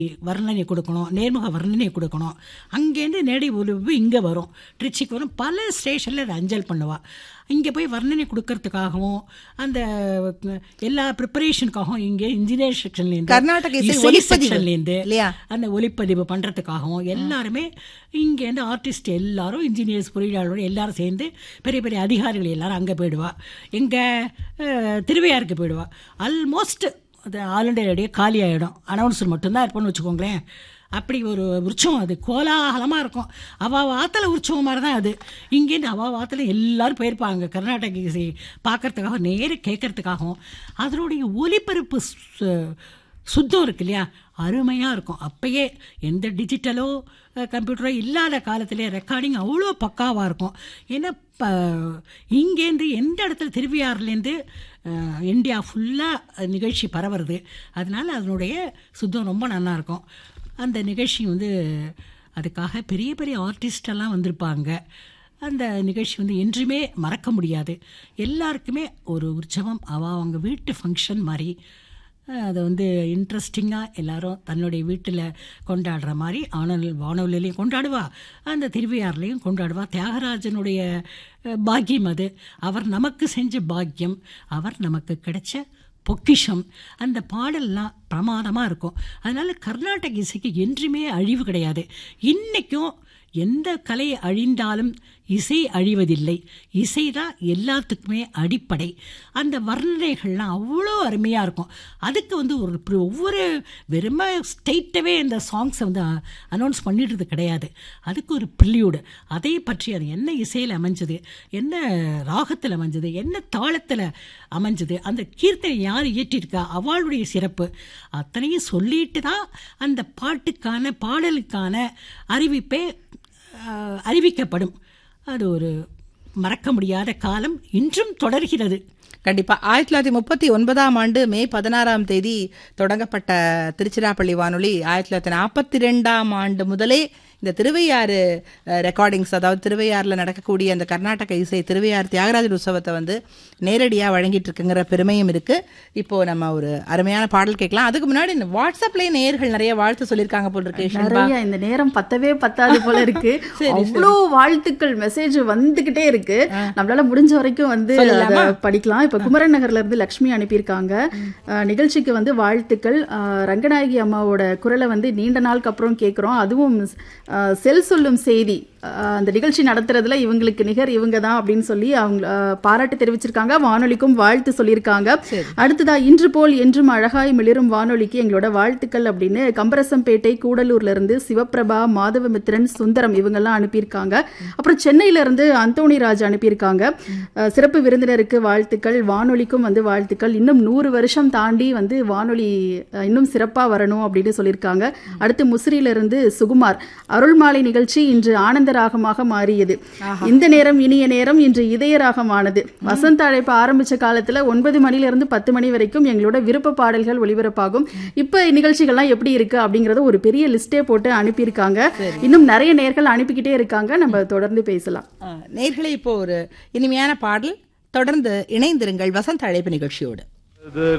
வர்ணனை கொடுக்கணும் நேர்முக வர்ணனை கொடுக்கணும் அங்கேருந்து நேரடி ஒலிவு இங்கே வரும் ட்ரிச்சிக்கு வரும் பல ஸ்டேஷனில் அதை அஞ்சல் பண்ணுவா இங்கே போய் வர்ணனை கொடுக்கறதுக்காகவும் அந்த அஹ், எல்லா ப்ரிப்பரேஷனுக்காகவும் இங்கே இன்ஜினியர் செக்ஷன்லேருந்து கர்நாடக இசை ஒலிப்பதிவு செக்ஷன்லேருந்து இல்லையா? அந்த ஒளிப்பதிவு பண்ணுறதுக்காகவும் எல்லாருமே இங்கேருந்து ஆர்டிஸ்ட் எல்லாரும் இன்ஜினியர்ஸ் பொறியாளரோட எல்லாரும் சேர்ந்து பெரிய பெரிய அதிகாரிகள் எல்லாரும் அங்கே போயிடுவா எங்கே திருவையாருக்கு போயிடுவா ஆல்மோஸ்ட் அது ஆல் இண்டியா ரேடியோ காலி ஆகிடும் அனௌன்ஸர் மட்டும்தான் இருப்போம்னு வச்சுக்கோங்களேன் அப்படி ஒரு உற்சவம் அது கோலாகலமாக இருக்கும் அவள் ஆற்றுல உற்சவம் மாதிரி தான் அது இங்கேருந்து அவள் ஆற்றுல எல்லாரும் போயிருப்பாங்க கர்நாடக இசை பார்க்கறதுக்காக நேர கேட்கறதுக்காகவும் அதனுடைய ஒலிபரப்பு சு- சுத்தம் இருக்கு இல்லையா அருமையாக இருக்கும் அப்பயே எந்த டிஜிட்டலோ அஹ், கம்ப்யூட்டரோ இல்லாத காலத்திலே ரெக்கார்டிங் அவ்வளோ பக்காவாக இருக்கும் ஏன்னா ப இங்கேருந்து எந்த இடத்துல திருவியாறுலேருந்து அஹ், இந்தியா ஃபுல்லாக நிகழ்ச்சி பரவுறது அதனால அதனுடைய சுத்தம் ரொம்ப நல்லா இருக்கும் அந்த நிகழ்ச்சி வந்து அதுக்காக பெரிய பெரிய ஆர்டிஸ்டெல்லாம் வந்திருப்பாங்க அந்த நிகழ்ச்சி வந்து என்றுமே மறக்க முடியாது எல்லாருக்குமே ஒரு உற்சவம் அவ அவங்க வீட்டு ஃபங்க்ஷன் மாதிரி அஹ், அதை வந்து இன்ட்ரெஸ்டிங்காக எல்லாரும் தன்னுடைய வீட்டில் கொண்டாடுற மாதிரி ஆனல் வானொலியிலையும் கொண்டாடுவா அந்த திருவையாறுலையும் கொண்டாடுவா தியாகராஜனுடைய அஹ், பாக்கியம் அது அவர் நமக்கு செஞ்ச பாக்கியம் அவர் நமக்கு கிடைச்ச பொக்கிஷம் அந்த பாடல்லாம் பிரமாதமாக இருக்கும் அதனால கர்நாடக இசைக்கு என்றுமே அழிவு கிடையாது இன்றைக்கும் எந்த கலை அழிந்தாலும் இசை அழிவதில்லை இசை தான் எல்லாத்துக்குமே அடிப்படை அந்த வர்ணனைகள்லாம் அவ்வளோ அருமையாக இருக்கும் அதுக்கு வந்து ஒரு pri- ஒவ்வொரு வெறும ஸ்டேட்டவே இந்த சாங்ஸை வந்து அனௌன்ஸ் பண்ணிடுறது கிடையாது அதுக்கு ஒரு ப்ரில்யூடு அதை பற்றி அது என்ன இசையில் அமைஞ்சது என்ன ராகத்தில் அமைஞ்சது என்ன தாளத்தில் அமைஞ்சது அந்த கீர்த்தனை யார் இயற்றியிருக்கா அவளுடைய சிறப்பு அத்தனையும் சொல்லிட்டு தான் அந்த பாட்டுக்கான பாடலுக்கான அறிவிப்பே ஆஹ், அறிவிக்கப்படும் அது ஒரு மறக்க முடியாத காலம் இன்றும் தொடர்கிறது கண்டிப்பா ஆயிரத்தி தொள்ளாயிரத்தி முப்பத்தி ஒன்பதாம் ஆண்டு மே பதினாறாம் தேதி தொடங்கப்பட்ட திருச்சிராப்பள்ளி வானொலி ஆயிரத்தி தொள்ளாயிரத்தி நாற்பத்தி ரெண்டாம் ஆண்டு முதலே இந்த திருவையாறு ரெக்கார்டிங்ஸ் அதாவது திருவையாறுல நடக்கக்கூடிய அந்த கர்நாடக இசை திருவையாறு தியாகராஜர் உற்சவத்தை வந்து நேரடியா வழங்கிட்டு இருக்குங்கிற பெருமையும் இருக்கு இப்போ நம்ம ஒரு அருமையான பாடல் கேட்கலாம் அதுக்கு முன்னாடி இந்த வாட்ஸ்அப்லயே நேயர்கள் நிறைய வாழ்த்து சொல்லியிருக்காங்க போல் இருக்கு ஷில்பா. நிறைய இந்த நேரம் பத்தவே பத்தாது போல இருக்கு அவ்வளோ வாழ்த்துக்கள் மெசேஜ் வந்துகிட்டே இருக்கு நம்மளால முடிஞ்ச வரைக்கும் வந்து அதை படிக்கலாம் இப்ப குமரன் நகர்ல இருந்து லக்ஷ்மி அனுப்பியிருக்காங்க அஹ், நிகழ்ச்சிக்கு வந்து வாழ்த்துக்கள் அஹ், ரங்கநாயகி அம்மாவோட குரலை வந்து நீண்ட நாளுக்கு அப்புறம் கேட்குறோம் அதுவும் அஹ், செல் சொல்லும் செய்தி அஹ், அந்த நிகழ்ச்சி நடத்துறதுல இவங்களுக்கு நிகர் இவங்க தான் அப்படின்னு சொல்லி அவங்க அஹ், பாராட்டு தெரிவிச்சிருக்காங்க வானொலிக்கும் வாழ்த்து சொல்லியிருக்காங்க அடுத்ததா இன்று போல் என்றும் அழகாய் மிளிரும் வானொலிக்கு எங்களோட வாழ்த்துக்கள் அப்படின்னு கம்பரசம்பேட்டை கூடலூர்ல இருந்து சிவபிரபா மாதவமித்திரன் சுந்தரம் இவங்கெல்லாம் அனுப்பியிருக்காங்க அப்புறம் சென்னையில இருந்து அந்தோணி ராஜ் அனுப்பியிருக்காங்க அஹ், சிறப்பு விருந்தினருக்கு வாழ்த்துக்கள் வானொலிக்கும் வந்து வாழ்த்துக்கள் இன்னும் நூறு வருஷம் தாண்டி வந்து வானொலி அஹ், இன்னும் சிறப்பா வரணும் அப்படின்னு சொல்லியிருக்காங்க அடுத்து முசிறியில இருந்து சுகுமார் அருள்மாலை நிகழ்ச்சி இன்று ஆனந்த ராகமாக மாறியது இந்த நேரம் இனிய நேரம் இன்று இதய ராகமானது வசந்த அழைப்பு ஆரம்பிச்ச காலத்துல ஒன்பது மணில இருந்து பத்து மணி வரைக்கும் எங்களோட விருப்ப பாடல்கள் ஒளிபரப்பாகும் இப்ப நிகழ்ச்சிகள்லாம் எப்படி இருக்கு அப்படிங்கறத ஒரு பெரிய லிஸ்டே போட்டு அனுப்பியிருக்காங்க இன்னும் நிறைய நேர்கள் அனுப்பிக்கிட்டே இருக்காங்க நம்ம தொடர்ந்து பேசலாம் ஆ, நேயர்களே இப்போ ஒரு இனிமையான பாடல் தொடர்ந்து இணைந்திருங்கள் வசந்த அழைப்பு நிகழ்ச்சியோடு இது